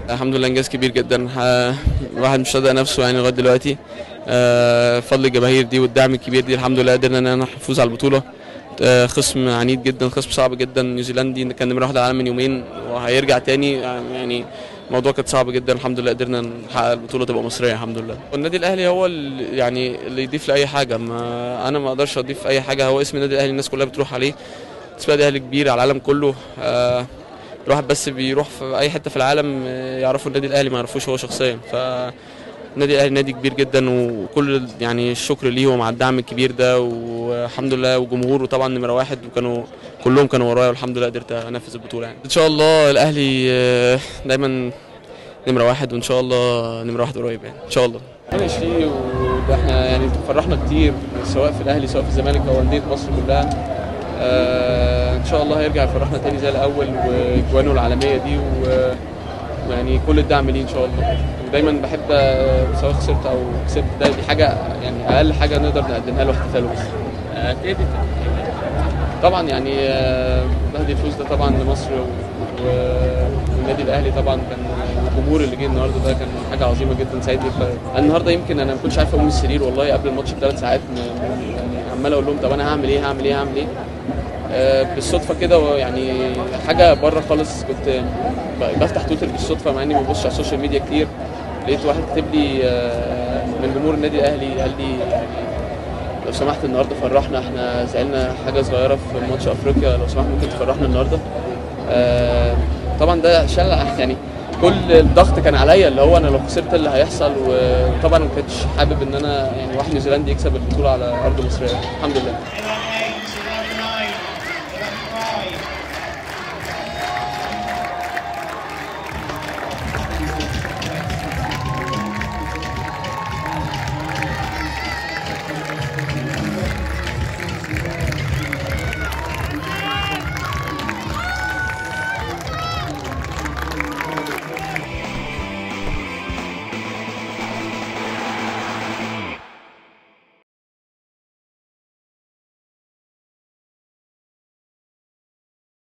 الحمد لله انجاز كبير جدا ح- الواحد مش صدق نفسه يعني لغايه دلوقتي آه، فضل الجماهير دي والدعم الكبير دي الحمد لله قدرنا ان انا نفوز على البطوله آه، خصم عنيد جدا خصم صعب جدا نيوزيلندي كان نمره واحد على العالم من يومين وهيرجع تاني يعني الموضوع كان صعب جدا الحمد لله قدرنا نحقق البطوله تبقى مصريه الحمد لله والنادي الاهلي هو اللي يعني اللي يضيف لاي حاجه ما انا ما اقدرش اضيف اي حاجه هو اسم النادي الاهلي الناس كلها بتروح عليه اسم النادي الاهلي كبير على العالم كله آه، الواحد بس بيروح في اي حته في العالم آه، يعرفوا النادي الاهلي ما يعرفوش هو شخصيا ف النادي الاهلي نادي كبير جدا وكل يعني الشكر ليهم على الدعم الكبير ده والحمد لله وجمهوره طبعا نمره واحد وكانوا كلهم كانوا ورايا والحمد لله قدرت انفذ البطوله يعني ان شاء الله الاهلي آه، دايما نمره واحد وان شاء الله نمره واحد قريب يعني ان شاء الله ماشي وده احنا يعني فرحنا كتير سواء في الاهلي سواء في الزمالك او انديه مصر كلها آه ان شاء الله هيرجع يفرحنا تاني زي الاول واجوانه العالميه دي و- ويعني كل الدعم ليه ان شاء الله ودايما بحب آه، سواء خسرت او كسبت ده دي حاجه يعني اقل حاجه نقدر نقدمها له احتفاله بس طبعا يعني آه، مهدي الفوز ده طبعا لمصر و- و- والنادي الاهلي طبعا كان الجمهور اللي جه النهارده ده كان حاجه عظيمه جدا سعيدني ف- النهارده يمكن انا ما كنتش عارف اقوم من السرير والله قبل الماتش بثلاث ساعات م- يعني عمال اقول لهم طب انا هعمل ايه هعمل ايه هعمل ايه آه، بالصدفه كده يعني حاجه بره خالص كنت ب- بفتح تويتر بالصدفه مع اني ما ببصش على السوشيال ميديا كتير لقيت واحد كاتب لي آه، من جمهور النادي الاهلي قال لي يعني لو سمحت النهارده فرحنا احنا زعلنا حاجه صغيره في ماتش افريقيا لو سمحت ممكن تفرحنا النهارده آه طبعا ده شال يعني كل الضغط كان عليا اللي هو انا لو خسرت اللي هيحصل وطبعا ما كنتش حابب ان انا يعني واحد نيوزيلندي يكسب البطوله على ارض مصريه الحمد لله